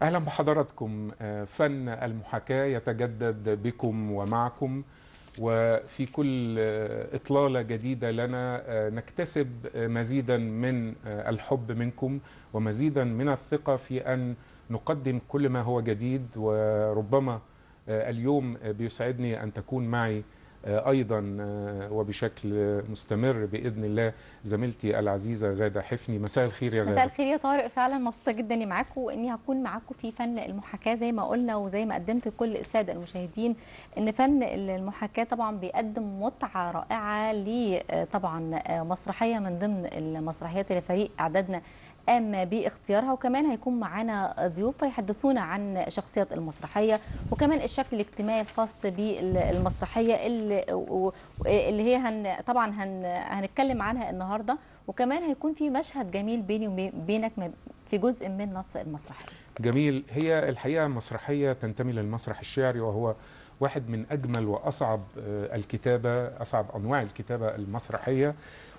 اهلا بحضراتكم فن المحاكاه يتجدد بكم ومعكم وفي كل اطلاله جديده لنا نكتسب مزيدا من الحب منكم ومزيدا من الثقه في ان نقدم كل ما هو جديد وربما اليوم بيسعدني ان تكون معي ايضا وبشكل مستمر باذن الله زميلتي العزيزه غاده حفني مساء الخير يا غاده مساء الخير يا طارق فعلا مبسوطه جدا اني معاكم واني هكون معاكم في فن المحاكاه زي ما قلنا وزي ما قدمت لكل الساده المشاهدين ان فن المحاكاه طبعا بيقدم متعه رائعه ل طبعا مسرحيه من ضمن المسرحيات اللي فريق اعدادنا قام باختيارها وكمان هيكون معانا ضيوف يحدثونا عن شخصيات المسرحيه وكمان الشكل الاجتماعي الخاص بالمسرحيه اللي, اللي هي هن طبعا هن هنتكلم عنها النهارده وكمان هيكون في مشهد جميل بيني وبينك في جزء من نص المسرحيه. جميل هي الحقيقه مسرحيه تنتمي للمسرح الشعري وهو واحد من اجمل واصعب الكتابه اصعب انواع الكتابه المسرحيه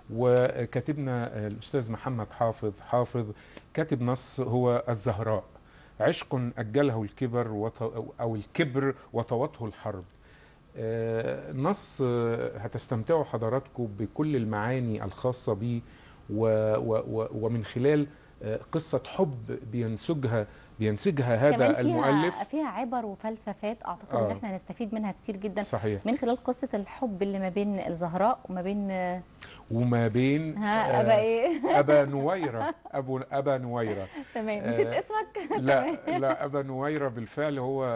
وكاتبنا الاستاذ محمد حافظ حافظ كاتب نص هو الزهراء عشق اجله الكبر وط... او الكبر وطوته الحرب نص هتستمتعوا حضراتكم بكل المعاني الخاصه به و... و... ومن خلال قصه حب بينسجها بينسجها هذا كمان فيها المؤلف فيها عبر وفلسفات اعتقد آه. ان احنا هنستفيد منها كتير جدا صحيح من خلال قصه الحب اللي ما بين الزهراء وما بين وما بين ها ابا ايه ابا نويره ابو ابا نويره تمام نسيت آه، اسمك لا لا ابا نويره بالفعل هو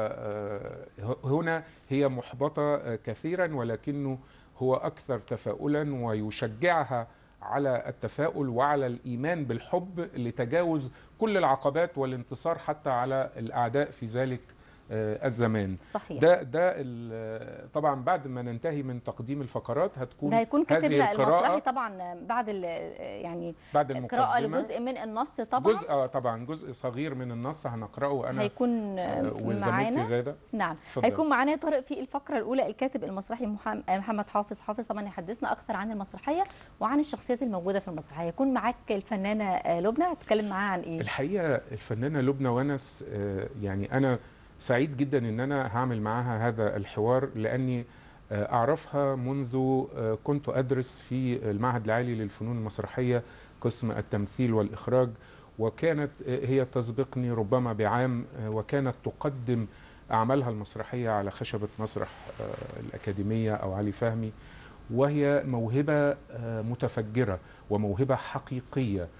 هنا هي محبطه كثيرا ولكنه هو اكثر تفاؤلا ويشجعها على التفاؤل وعلى الايمان بالحب لتجاوز كل العقبات والانتصار حتى على الاعداء في ذلك الزمان صحيح ده ده طبعا بعد ما ننتهي من تقديم الفقرات هتكون ده هيكون كاتب هذه المسرحي طبعا بعد يعني بعد قراءه المقدمه لجزء من النص طبعا جزء آه طبعا جزء صغير من النص هنقراه انا هيكون وزميلتي معانا غاده نعم اتفضل. هيكون معانا يا طارق في الفقره الاولى الكاتب المسرحي محم- محمد حافظ حافظ طبعا يحدثنا اكثر عن المسرحيه وعن الشخصيات الموجوده في المسرحيه يكون معاك الفنانه لبنى هتتكلم معاها عن ايه الحقيقه الفنانه لبنى ونس آه، يعني انا سعيد جدا ان انا هعمل معاها هذا الحوار لاني آه، اعرفها منذ آه، كنت ادرس في المعهد العالي للفنون المسرحيه قسم التمثيل والاخراج وكانت آه، هي تسبقني ربما بعام آه، وكانت تقدم اعمالها المسرحيه على خشبه مسرح آه، الاكاديميه او علي فهمي وهي موهبه آه، متفجره وموهبه حقيقيه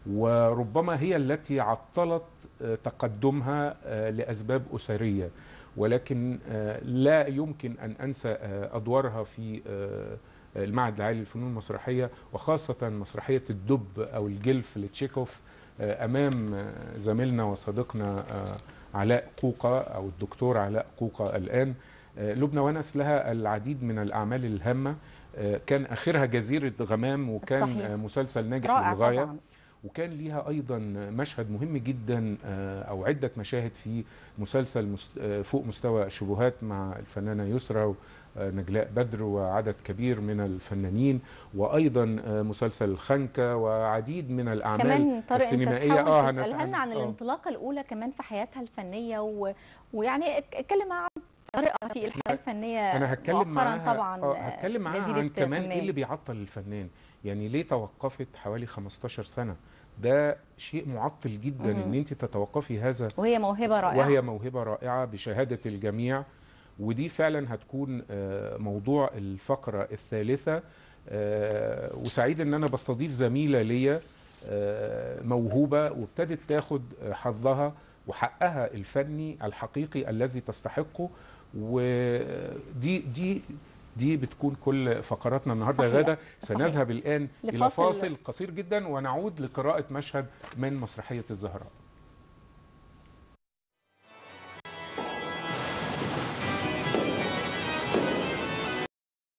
وربما هي التي عطلت آه، تقدمها آه، لاسباب اسريه ولكن آه، لا يمكن ان انسى آه، ادوارها في آه، المعهد العالي للفنون المسرحيه وخاصه مسرحيه الدب او الجلف لتشيكوف آه، امام آه، زميلنا وصديقنا آه، علاء قوقه او الدكتور علاء قوقه الان آه، لبنى ونس لها العديد من الاعمال الهامه آه، كان اخرها جزيره غمام وكان صحيح. آه، مسلسل ناجح رائع للغايه طبعا وكان ليها ايضا مشهد مهم جدا آه، او عده مشاهد في مسلسل مست- آه، فوق مستوى الشبهات مع الفنانه يسرى ونجلاء بدر وعدد كبير من الفنانين وايضا آه، مسلسل الخنكه وعديد من الاعمال كمان طارق انت السينمائيه تحاول اه تسالها لنا عن آه. الانطلاقه الاولى كمان في حياتها الفنيه و... ويعني ات- اتكلم معاها عن طريقه في الحياه الفنيه انا هتكلم مؤخرا معاها طبعا آه هتكلم معاها جزيرة عن كمان غمام. ايه اللي بيعطل الفنان يعني ليه توقفت حوالي 15 سنه ده شيء معطل جدا مهم. ان انت تتوقفي هذا وهي موهبه رائعه وهي موهبة رائعة بشهادة الجميع ودي فعلا هتكون آه، موضوع الفقرة الثالثة آه، وسعيد ان انا بستضيف زميلة ليا آه، موهوبة وابتدت تاخد آه، حظها وحقها الفني الحقيقي الذي تستحقه ودي دي دي بتكون كل فقراتنا النهارده يا صحيح، غاده صحيح. سنذهب الان الى لفاصل. فاصل قصير جدا ونعود لقراءه مشهد من مسرحيه الزهراء